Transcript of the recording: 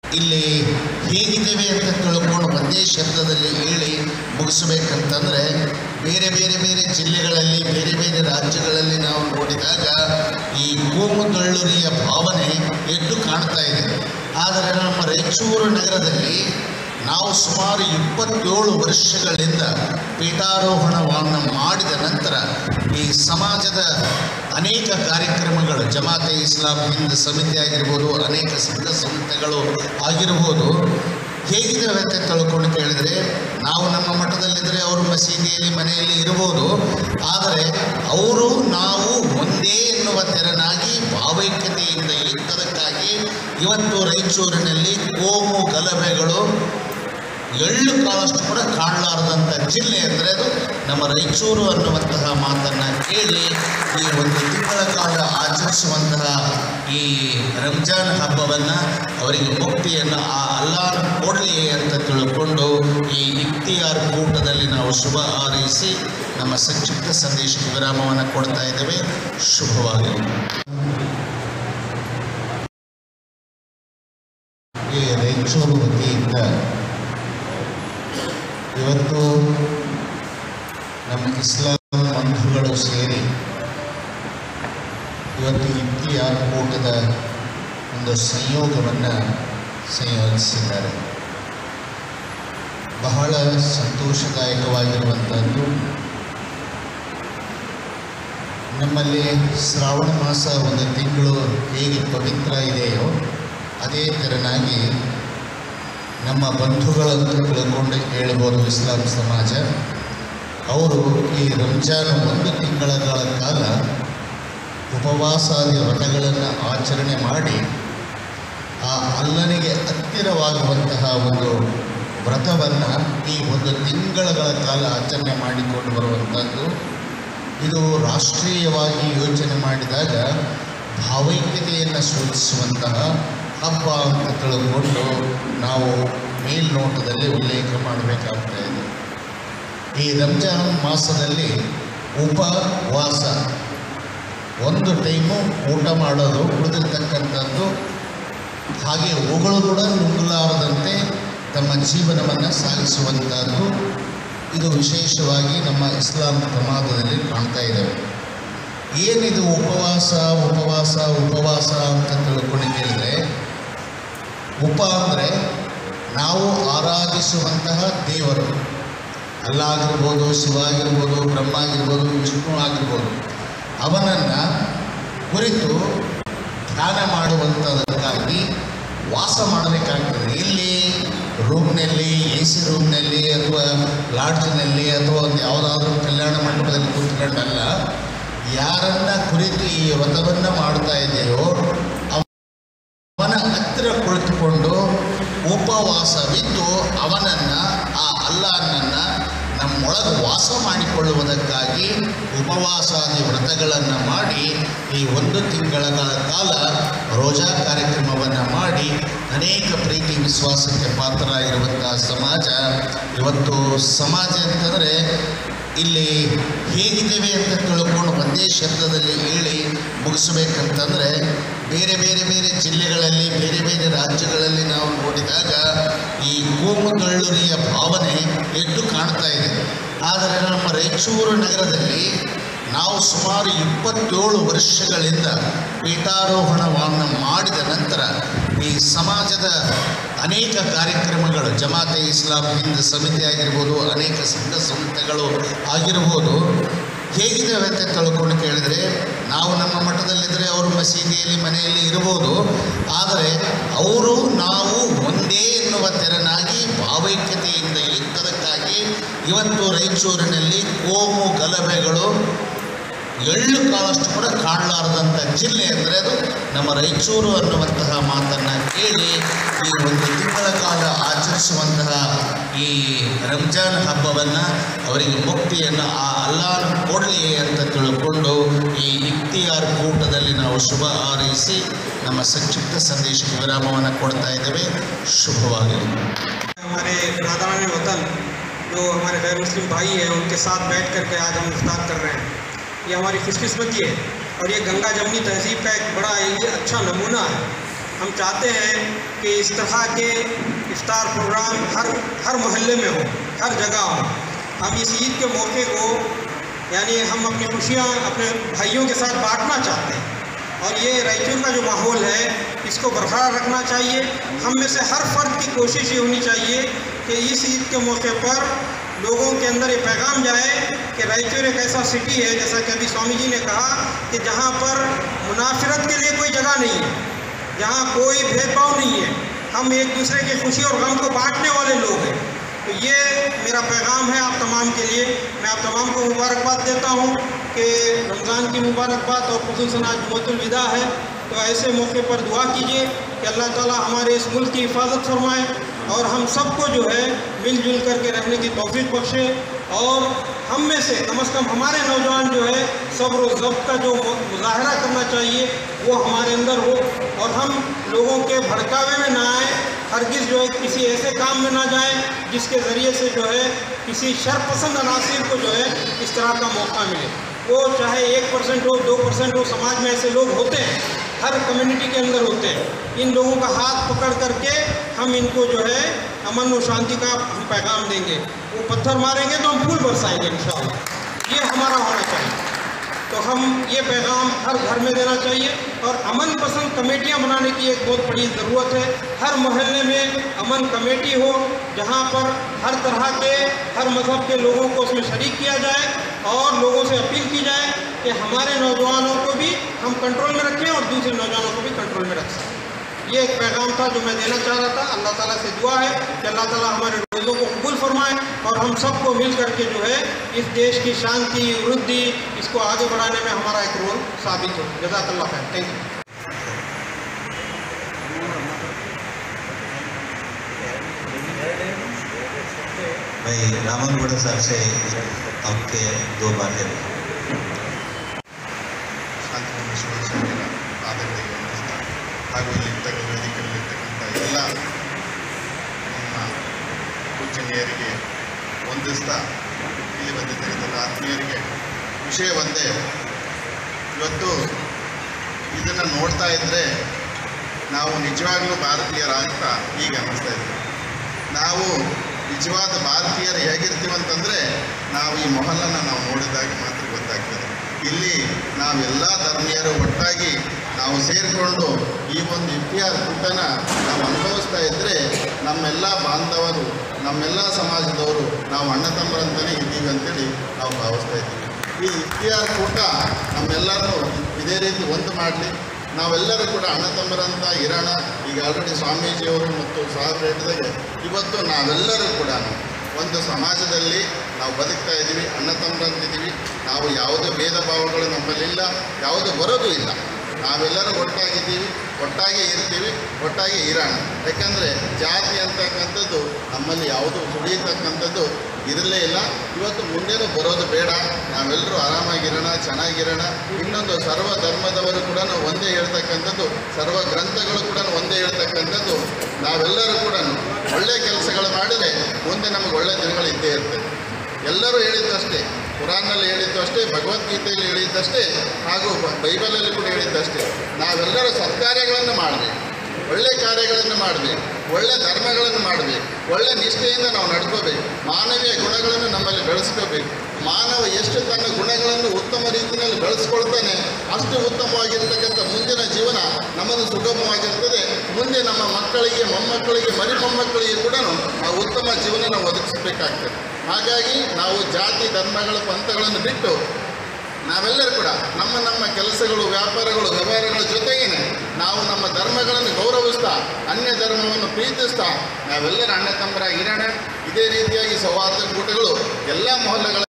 ಇಲ್ಲಿ ಹೇಗಿದ್ದೇವೆ ಅಂತ ತಿಳ್ಕೊಂಡು ಒಂದೇ ಶಬ್ದದಲ್ಲಿ ಹೇಳಿ ಮುಗಿಸಬೇಕಂತಂದರೆ ಬೇರೆ ಬೇರೆ ಬೇರೆ ಜಿಲ್ಲೆಗಳಲ್ಲಿ ಬೇರೆ ಬೇರೆ ರಾಜ್ಯಗಳಲ್ಲಿ ನಾವು ನೋಡಿದಾಗ ಈ ಕೋಮುಗಳ್ಳೂರಿಯ ಭಾವನೆ ಎದ್ದು ಕಾಣ್ತಾ ಇದೆ ಆದರೆ ನಮ್ಮ ರಾಯಚೂರು ನಗರದಲ್ಲಿ ನಾವು ಸುಮಾರು ಇಪ್ಪತ್ತೇಳು ವರ್ಷಗಳಿಂದ ಪೀಠಾರೋಹಣವನ್ನು ಮಾಡಿದ ನಂತರ ಈ ಸಮಾಜದ ಅನೇಕ ಕಾರ್ಯಕ್ರಮಗಳು ಜಮಾತೆ ಇಸ್ಲಾಂ ಹಿಂದ್ ಸಮಿತಿ ಆಗಿರ್ಬೋದು ಅನೇಕ ಸಂಘ ಸಂಸ್ಥೆಗಳು ಆಗಿರ್ಬೋದು ಹೇಗಿದ್ದಾವೆ ಅಂತ ತಿಳ್ಕೊಂಡು ಕೇಳಿದರೆ ನಾವು ನಮ್ಮ ಮಠದಲ್ಲಿದ್ದರೆ ಅವರು ಮಸೀದಿಯಲ್ಲಿ ಮನೆಯಲ್ಲಿ ಇರ್ಬೋದು ಆದರೆ ಅವರು ನಾವು ಒಂದೇ ಎನ್ನುವ ತೆರನಾಗಿ ಭಾವೈಕ್ಯತೆಯಿಂದ ಇದ್ದದಕ್ಕಾಗಿ ಇವತ್ತು ರಾಯಚೂರಿನಲ್ಲಿ ಕೋಮು ಗಲಭೆಗಳು ಎಳ್ಳು ಕಾಲಷ್ಟು ಕೂಡ ಕಾಣಲಾರದಂಥ ಜಿಲ್ಲೆ ಅಂದರೆ ಅದು ನಮ್ಮ ರಾಯಚೂರು ಅನ್ನುವಂತಹ ಮಾತನ್ನು ಕೇಳಿ ಈ ಒಂದು ತಿಂಗಳ ಕಾಲ ಆಚರಿಸುವಂತಹ ಈ ರಂಜಾನ್ ಹಬ್ಬವನ್ನು ಅವರಿಗೆ ಮುಕ್ತಿಯನ್ನು ಆ ಅಲ್ಲಾನ ಕೊಡಲಿ ಅಂತ ತಿಳ್ಕೊಂಡು ಈ ಇಫ್ತಿಯಾರ್ ಕೂಟದಲ್ಲಿ ನಾವು ಶುಭ ಹಾರೈಸಿ ನಮ್ಮ ಸಂಕ್ಷಿಪ್ತ ಸಂದೇಶಕ್ಕೆ ವಿರಾಮವನ್ನು ಕೊಡ್ತಾ ಇದ್ದೇವೆ ಶುಭವಾಗಲಿ ಈ ರಾಯಚೂರು ವತಿಯಿಂದ ಇವತ್ತು ನಮ್ಮ ಇಸ್ಲಾಂ ಬಂಧುಗಳು ಸೇರಿ ಇವತ್ತು ಇಫ್ತಿಯಾರ್ ಕೂಟದ ಒಂದು ಸಂಯೋಗವನ್ನು ಸಂಯೋಜಿಸಿದ್ದಾರೆ ಬಹಳ ಸಂತೋಷದಾಯಕವಾಗಿರುವಂಥದ್ದು ನಮ್ಮಲ್ಲಿ ಶ್ರಾವಣ ಮಾಸ ಒಂದು ತಿಂಗಳು ಹೇಗೆ ಪವಿತ್ರ ಇದೆಯೋ ಅದೇ ತೆರನಾಗಿ ನಮ್ಮ ಬಂಧುಗಳನ್ನು ತಿಳ್ಕೊಂಡು ಹೇಳ್ಬೋದು ಇಸ್ಲಾಂ ಸಮಾಜ ಅವರು ಈ ರಂಜಾನ್ ಒಂದು ತಿಂಗಳ ಕಾಲ ಉಪವಾಸಾದಿ ವ್ರತಗಳನ್ನು ಆಚರಣೆ ಮಾಡಿ ಆ ಅಲ್ಲನಿಗೆ ಹತ್ತಿರವಾಗುವಂತಹ ಒಂದು ವ್ರತವನ್ನು ಈ ಒಂದು ತಿಂಗಳ ಕಾಲ ಆಚರಣೆ ಮಾಡಿಕೊಂಡು ಬರುವಂಥದ್ದು ಇದು ರಾಷ್ಟ್ರೀಯವಾಗಿ ಯೋಚನೆ ಮಾಡಿದಾಗ ಭಾವೈಕ್ಯತೆಯನ್ನು ಸೂಚಿಸುವಂತಹ ಹಬ್ಬ ಅಂತ ತಿಳ್ಕೊಂಡು ನಾವು ಮೇಲ್ನೋಟದಲ್ಲಿ ಉಲ್ಲೇಖ ಮಾಡಬೇಕಾಗ್ತಾ ಇದೆ ಈ ರಂಜಾನ್ ಮಾಸದಲ್ಲಿ ಉಪವಾಸ ಒಂದು ಟೈಮು ಊಟ ಮಾಡೋದು ಉಳಿದಿರ್ತಕ್ಕಂಥದ್ದು ಹಾಗೆ ಉಗಳು ಕೂಡ ನುಂಗಲಾರದಂತೆ ತಮ್ಮ ಜೀವನವನ್ನು ಸಾಗಿಸುವಂಥದ್ದು ಇದು ವಿಶೇಷವಾಗಿ ನಮ್ಮ ಇಸ್ಲಾಂ ಪ್ರಮಾದದಲ್ಲಿ ಕಾಣ್ತಾ ಇದ್ದೇವೆ ಏನಿದು ಉಪವಾಸ ಉಪವಾಸ ಉಪವಾಸ ಅಂತ ತಿಳ್ಕೊಂಡು ಕೇಳಿದರೆ ಉಪ ಅಂದರೆ ನಾವು ಆರಾಧಿಸುವಂತಹ ದೇವರು ಅಲ್ಲ ಆಗಿರ್ಬೋದು ಶಿವ ಆಗಿರ್ಬೋದು ಬ್ರಹ್ಮ ಆಗಿರ್ಬೋದು ವಿಷ್ಣು ಆಗಿರ್ಬೋದು ಅವನನ್ನು ಕುರಿತು ಧ್ಯಾನ ಮಾಡುವಂಥದಕ್ಕಾಗಿ ವಾಸ ಮಾಡಬೇಕಾಗ್ತದೆ ಇಲ್ಲಿ ರೂಮ್ನಲ್ಲಿ ಎ ಸಿ ರೂಮ್ನಲ್ಲಿ ಅಥವಾ ಲಾಡ್ಜ್ನಲ್ಲಿ ಅಥವಾ ಒಂದು ಯಾವುದಾದ್ರೂ ಕಲ್ಯಾಣ ಮಂಟಪದಲ್ಲಿ ಕೂತ್ಕೊಂಡಲ್ಲ ಯಾರನ್ನ ಕುರಿತು ಈ ವ್ರತವನ್ನು ಮಾಡ್ತಾ ಇದೆಯೋ ಅವನ ಹತ್ತಿರ ಕುಳಿತುಕೊಂಡು ಉಪವಾಸವಿದ್ದು ಅವನನ್ನು ಆ ಅಲ್ಲಾಹನನ್ನು ನಮ್ಮೊಳಗೆ ವಾಸ ಮಾಡಿಕೊಳ್ಳುವುದಕ್ಕಾಗಿ ಉಪವಾಸಾದಿ ವ್ರತಗಳನ್ನು ಮಾಡಿ ಈ ಒಂದು ತಿಂಗಳ ಕಾಲ ರೋಜಾ ಕಾರ್ಯಕ್ರಮವನ್ನು ಮಾಡಿ ಅನೇಕ ಪ್ರೀತಿ ವಿಶ್ವಾಸಕ್ಕೆ ಪಾತ್ರರಾಗಿರುವಂತಹ ಸಮಾಜ ಇವತ್ತು ಸಮಾಜ ಅಂತಂದರೆ ಇಲ್ಲಿ ಹೇಗಿದ್ದೇವೆ ಅಂತ ತಿಳ್ಕೊಂಡು ಒಂದೇ ಶಬ್ದದಲ್ಲಿ ಹೇಳಿ ಮುಗಿಸಬೇಕಂತಂದರೆ ಬೇರೆ ಬೇರೆ ಬೇರೆ ಜಿಲ್ಲೆಗಳಲ್ಲಿ ಬೇರೆ ಬೇರೆ ರಾಜ್ಯಗಳಲ್ಲಿ ನಾವು ನೋಡಿದಾಗ ಈ ಕೋಮುಗಳ್ಳೂರಿಯ ಭಾವನೆ ಎದ್ದು ಕಾಣ್ತಾ ಇದೆ ಆದರೆ ನಮ್ಮ ರಾಯಚೂರು ನಗರದಲ್ಲಿ ನಾವು ಸುಮಾರು ಇಪ್ಪತ್ತೇಳು ವರ್ಷಗಳಿಂದ ಪೀಠಾರೋಹಣವನ್ನು ಮಾಡಿದ ನಂತರ ಈ ಸಮಾಜದ ಅನೇಕ ಕಾರ್ಯಕ್ರಮಗಳು ಜಮಾತೆ ಇಸ್ಲಾಂ ಹಿಂದ್ ಸಮಿತಿ ಆಗಿರ್ಬೋದು ಅನೇಕ ಸಂಘ ಸಂಸ್ಥೆಗಳು ಆಗಿರ್ಬೋದು ಹೇಗಿದ್ದಾವೆ ಅಂತ ತಿಳ್ಕೊಂಡು ಕೇಳಿದರೆ ನಾವು ನಮ್ಮ ಮಠದಲ್ಲಿದ್ದರೆ ಅವರು ಮಸೀದಿಯಲ್ಲಿ ಮನೆಯಲ್ಲಿ ಇರ್ಬೋದು ಆದರೆ ಅವರು ನಾವು ಒಂದೇ ಎನ್ನುವ ತೆರನಾಗಿ ಭಾವೈಕ್ಯತೆಯಿಂದ ಇದ್ದದಕ್ಕಾಗಿ ಇವತ್ತು ರಾಯಚೂರಿನಲ್ಲಿ ಕೋಮು ಗಲಭೆಗಳು ಎಳ್ಳು ಕಾಲಷ್ಟು ಕೂಡ ಕಾಣಲಾರದಂಥ ಜಿಲ್ಲೆ ಅಂದರೆ ಅದು ನಮ್ಮ ರಾಯಚೂರು ಅನ್ನುವಂತಹ ಮಾತನ್ನು ಕೇಳಿ ಈ ಒಂದು ತಿಂಗಳ ಕಾಲ ಆಚರಿಸುವಂತಹ ಈ ರಂಜಾನ್ ಹಬ್ಬವನ್ನು ಅವರಿಗೆ ಮುಕ್ತಿಯನ್ನು ಆ ಅಲ್ಲಾನ ಕೊಡಲಿ ಅಂತ ತಿಳ್ಕೊಂಡು ಈ ಇಫ್ತಿಯಾರ್ ಕೂಟದಲ್ಲಿ ನಾವು ಶುಭ ಹಾರೈಸಿ ನಮ್ಮ ಸಂಕ್ಷಿಪ್ತ ಸಂದೇಶಕ್ಕೆ ವಿರಾಮವನ್ನು ಕೊಡ್ತಾ ಇದ್ದೇವೆ ಶುಭವಾಗಲಿ हमारे नादान वतन जो हमारे गैर मुस्लिम भाई हैं उनके साथ बैठ करके आज हम इफ्तार कर रहे हैं ये हमारी खुशकिस्मती है और ये गंगा जमनी तहजीब का एक बड़ा ये अच्छा नमूना है हम चाहते हैं कि इस तरह के इफ्तार प्रोग्राम हर हर मोहल्ले में हो हर जगह हो हम इस ईद के मौके को यानी हम अपनी खुशियाँ अपने भाइयों के साथ बांटना चाहते हैं और ये रायचूर का जो माहौल है इसको बरकरार रखना चाहिए हम में से हर फर्द की कोशिश ये होनी चाहिए कि इस ईद के मौके पर लोगों के अंदर ये पैगाम जाए कि रायचूर एक ऐसा सिटी है जैसा कि अभी स्वामी जी ने कहा कि जहाँ पर मुनाफरत के लिए कोई जगह नहीं है जहाँ कोई भेदभाव नहीं है हम एक दूसरे की खुशी और गम को बांटने वाले लोग हैं तो ये मेरा पैगाम है आप तमाम के लिए मैं आप तमाम को मुबारकबाद देता हूँ कि रमज़ान की मुबारकबाद और खुसूसन आज जुमतुलविदा है तो ऐसे मौके पर दुआ कीजिए कि अल्लाह ताला हमारे इस मुल्क की हिफाजत फरमाए और हम सबको जो है मिलजुल करके रहने की तौफीक बख्शे और हम में से कम अज़ कम हमारे नौजवान जो है सब्र और ज़ब्त का जो मुजाहरा करना चाहिए वो हमारे अंदर हो और हम लोगों के भड़कावे में ना आए हरगिज़ जो है किसी ऐसे काम में ना जाए जिसके ज़रिए से जो है किसी शरपसंद अनासर को जो है इस तरह का मौका मिले वो चाहे एक परसेंट हो दो परसेंट हो समाज में ऐसे लोग होते हैं हर कम्युनिटी के अंदर होते हैं इन लोगों का हाथ पकड़ करके हम इनको जो है अमन और शांति का हम पैगाम देंगे वो पत्थर मारेंगे तो हम फूल बरसाएंगे इन ये हमारा होना चाहिए तो हम ये पैगाम हर घर में देना चाहिए और अमन पसंद कमेटियाँ बनाने की एक बहुत बड़ी ज़रूरत है हर मोहल्ले में अमन कमेटी हो जहाँ पर हर तरह के हर मज़हब के लोगों को उसमें शरीक किया जाए और लोगों से अपील की जाए कि हमारे नौजवानों को भी हम कंट्रोल में रखें और दूसरे नौजवानों को भी कंट्रोल में रख सकें ये एक पैगाम था जो मैं देना चाह रहा था अल्लाह ताला से दुआ है कि अल्लाह ताला हमारे रोज़ों को कबूल फरमाए और हम सबको मिल करके जो है इस देश की शांति वृद्धि इसको आगे बढ़ाने में हमारा एक रोल साबित हो जजाकल्ला खैर थैंक यू भाई रामनगौड़ साहब से आपके दो बातें ಶಾಂತಿಪೂರ್ಣ ಶಿವಸೇನೆಯ ಪಾದಗಳಿಗೆ ವಂದಿಸ್ತಾ ಹಾಗೂ ಇಲ್ಲಿರ್ತಕ್ಕ ವೇದಿಕೆಯಲ್ಲಿರ್ತಕ್ಕಂಥ ಎಲ್ಲ ನಮ್ಮ ಪೂಜನೀಯರಿಗೆ ವಂದಿಸ್ತಾ ಇಲ್ಲಿ ಬಂದಿರ್ತಕ್ಕಂಥ ಆತ್ಮೀಯರಿಗೆ ವಿಷಯ ಒಂದೇ ಇವತ್ತು ಇದನ್ನು ನೋಡ್ತಾ ಇದ್ದರೆ ನಾವು ನಿಜವಾಗ್ಲೂ ಭಾರತೀಯರಾಗ್ತಾ ಈಗ ಅನ್ನಿಸ್ತಾ ಇದ್ದೀವಿ ನಾವು ನಿಜವಾದ ಭಾರತೀಯರು ಹೇಗಿರ್ತೀವಿ ಅಂತಂದರೆ ನಾವು ಈ ಮೊಹಲನ್ನು ನಾವು ನೋಡಿದಾಗ ಮಾತ್ರ ಗೊತ್ತಾಗ್ತದೆ ಇಲ್ಲಿ ನಾವೆಲ್ಲ ಧರ್ಮೀಯರು ಒಟ್ಟಾಗಿ ನಾವು ಸೇರಿಕೊಂಡು ಈ ಒಂದು ಇತಿಹಾಸ ಕೂಟನ ನಾವು ಅನುಭವಿಸ್ತಾ ಇದ್ದರೆ ನಮ್ಮೆಲ್ಲ ಬಾಂಧವರು ನಮ್ಮೆಲ್ಲ ಸಮಾಜದವರು ನಾವು ಅಣ್ಣ ತಮ್ಮರಂತಲೇ ಇದ್ದೀವಿ ಅಂತೇಳಿ ನಾವು ಭಾವಿಸ್ತಾ ಇದ್ದೀವಿ ಈ ಇತಿಹಾಸ ಕೂಟ ನಮ್ಮೆಲ್ಲರನ್ನು ಇದೇ ರೀತಿ ಒಂದು ಮಾಡಲಿ ನಾವೆಲ್ಲರೂ ಕೂಡ ಅಣ್ಣ ತಮ್ಮರಂತ ಇರೋಣ ಈಗ ಆಲ್ರೆಡಿ ಸ್ವಾಮೀಜಿಯವರು ಮತ್ತು ಸಾಹೇಬ್ರು ಹೇಳಿದಾಗೆ ಇವತ್ತು ನಾವೆಲ್ಲರೂ ಕೂಡ ಒಂದು ಸಮಾಜದಲ್ಲಿ ನಾವು ಬದುಕ್ತಾ ಇದ್ದೀವಿ ಅಣ್ಣ ತಮ್ಮರಂತಿದ್ದೀವಿ ನಾವು ಯಾವುದೇ ಭೇದ ಭಾವಗಳು ನಮ್ಮಲ್ಲಿಲ್ಲ ಯಾವುದು ಬರೋದು ಇಲ್ಲ ನಾವೆಲ್ಲರೂ ಒಟ್ಟಾಗಿದ್ದೀವಿ ಒಟ್ಟಾಗಿ ಇರ್ತೀವಿ ಒಟ್ಟಾಗಿ ಇರೋಣ ಯಾಕಂದರೆ ಜಾತಿ ಅಂತಕ್ಕಂಥದ್ದು ನಮ್ಮಲ್ಲಿ ಯಾವುದು ಸುಳಿಯತಕ್ಕಂಥದ್ದು ಇರಲೇ ಇಲ್ಲ ಇವತ್ತು ಮುಂದೇನು ಬರೋದು ಬೇಡ ನಾವೆಲ್ಲರೂ ಆರಾಮಾಗಿರೋಣ ಚೆನ್ನಾಗಿರೋಣ ಇನ್ನೊಂದು ಸರ್ವ ಧರ್ಮದವರು ಕೂಡ ಒಂದೇ ಹೇಳ್ತಕ್ಕಂಥದ್ದು ಸರ್ವ ಗ್ರಂಥಗಳು ಕೂಡ ಒಂದೇ ಹೇಳ್ತಕ್ಕಂಥದ್ದು ನಾವೆಲ್ಲರೂ ಕೂಡ ಒಳ್ಳೆಯ ಕೆಲಸಗಳು ಮಾಡಿದರೆ ಮುಂದೆ ನಮಗೆ ಒಳ್ಳೆಯ ದಿನಗಳು ಇದ್ದೇ ಇರ್ತದೆ ಎಲ್ಲರೂ ಹೇಳಿದ್ದಷ್ಟೇ ಕುರಾನ್ನಲ್ಲಿ ಹೇಳಿದ್ದು ಅಷ್ಟೇ ಭಗವದ್ಗೀತೆಯಲ್ಲಿ ಹೇಳಿದ್ದಷ್ಟೇ ಹಾಗೂ ಬ- ಬೈಬಲಲ್ಲಿ ಕೂಡ ಹೇಳಿದ್ದಷ್ಟೇ ನಾವೆಲ್ಲರೂ ಸತ್ಕಾರ್ಯಗಳನ್ನು ಮಾಡಬೇಕು ಒಳ್ಳೆ ಕಾರ್ಯಗಳನ್ನು ಮಾಡಬೇಕು ಒಳ್ಳೆ ಧರ್ಮಗಳನ್ನು ಮಾಡಬೇಕು ಒಳ್ಳೆ ನಿಷ್ಠೆಯಿಂದ ನಾವು ನಡ್ಕೋಬೇಕು ಮಾನವೀಯ ಗುಣಗಳನ್ನು ನಮ್ಮಲ್ಲಿ ಬೆಳೆಸ್ಕೋಬೇಕು ಮಾನವ ಎಷ್ಟು ತನ್ನ ಗುಣಗಳನ್ನು ಉತ್ತಮ ರೀತಿಯಲ್ಲಿ ಬೆಳೆಸ್ಕೊಳ್ತಾನೆ ಅಷ್ಟು ಉತ್ತಮವಾಗಿರ್ತಕ್ಕಂಥ ಮುಂದಿನ ಜೀವನ ನಮ್ಮದು ಸುಗಮವಾಗಿರ್ತದೆ ಮುಂದೆ ನಮ್ಮ ಮಕ್ಕಳಿಗೆ ಮೊಮ್ಮಕ್ಕಳಿಗೆ ಮರಿ ಮೊಮ್ಮಕ್ಕಳಿಗೆ ಕೂಡ ನಾವು ಉತ್ತಮ ಜೀವನ ನಾವು ಒದಗಿಸಬೇಕಾಗ್ತದೆ ಹಾಗಾಗಿ ನಾವು ಜಾತಿ ಧರ್ಮಗಳ ಪಂಥಗಳನ್ನು ಬಿಟ್ಟು ನಾವೆಲ್ಲರೂ ಕೂಡ ನಮ್ಮ ನಮ್ಮ ಕೆಲಸಗಳು ವ್ಯಾಪಾರಗಳು ವ್ಯವಹಾರಗಳ ಜೊತೆಗೇನೆ ನಾವು ನಮ್ಮ ಧರ್ಮಗಳನ್ನು ಗೌರವಿಸ್ತಾ ಅನ್ಯ ಧರ್ಮವನ್ನು ಪ್ರೀತಿಸ್ತಾ ನಾವೆಲ್ಲರೂ ಅಣ್ಣ ತಮ್ಮರಾಗಿ ಇರೋಣ ಇದೇ ರೀತಿಯಾಗಿ ಸೌಹಾರ್ದ ಕೂಟಗಳು ಎಲ್ಲ ಮೊಹಲ್ಲಗಳ